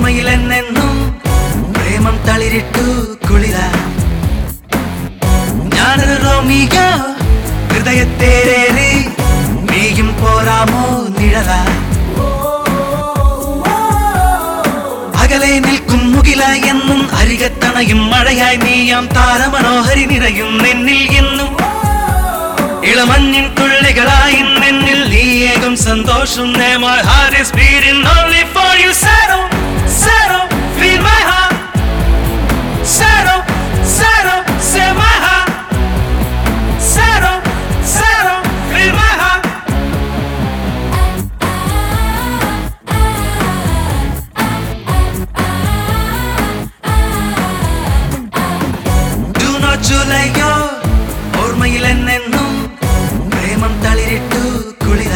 ഓർമ്മയിലെന്നെന്നും പ്രേമം തളിരിട്ടു കുളിര ഞാനൊരു റോമിക ഹൃദയത്തേരേറി നീയും പോരാമോ നിഴല അകലെ നിൽക്കും മുകില എന്നും അരികത്തണയും മഴയായി നീയാം താരമനോഹരി നിറയും നിന്നിൽ എന്നും ഇളമഞ്ഞിൻ തുള്ളികളായി നിന്നിൽ നീയേകും സന്തോഷം My heart is beating only for you Settle, settle, feel my heart Settle, settle, say my heart Settle, settle, feel my heart Do not ചുലയോ ഓർമ്മയിലെന്നെന്നും പ്രേമം തളിരിട്ടു കുളിര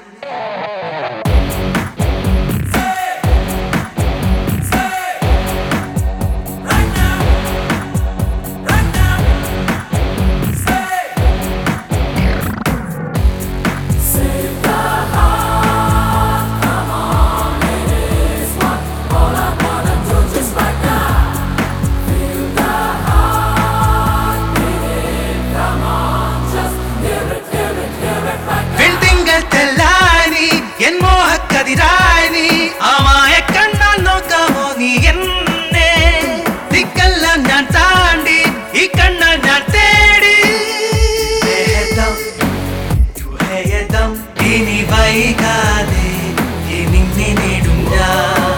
വെൺതിങ്കൾ തെല്ലായി നീ എൻ മോഹക്കതിരായി നീ ആമായ കണ്ണാൽ നോക്കാമോ നീ എന്നെ ദിക്കെല്ലാം ഞാൻ താണ്ടി ഈ കണ്ണാൽ ഞാൻ തേടി ഏതം, ഏതം, ഇനി വൈകാതെ ഇനി നേടും ഞാൻ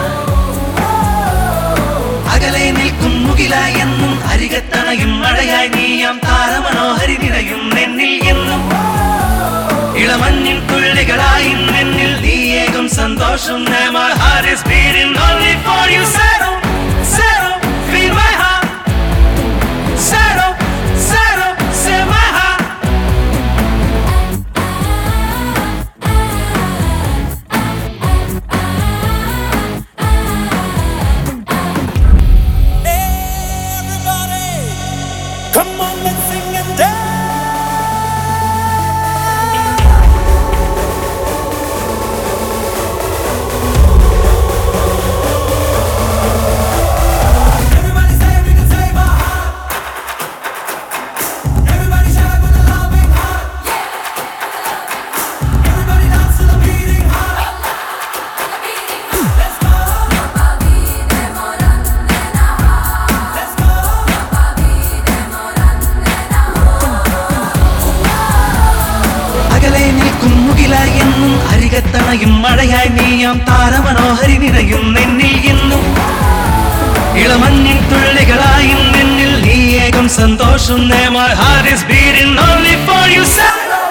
അകലെ നിൽക്കും മുകില എന്നും അരികത്തണയും മഴയായി നീയാം താരമനോഹരി നിറയും നിന്നിൽ എന്നും ഇളമഞ്ഞിൻ തുള്ളികളായി നിന്നിൽ നീയേകും സന്തോഷം My heart is beating only for you Settle, settle, feel my heart Settle, settle, say my heart Everybody, come on, let's sing and dance. Everybody say we can save our heart. Everybody shout with a loving heart. Everybody dance to the beating heart. Let's go. Let's go. അകലെ നിൽക്കും മുകില എന്നും അരികത്തണയും മഴയായി നീയാം താരമനോഹരി നിറയും നിന്നിൽ എന്നും ഇളമഞ്ഞിൻ തുള്ളികളായി നിന്നിൽ നീയേകും സന്തോഷം My heart is beating only for you Settle,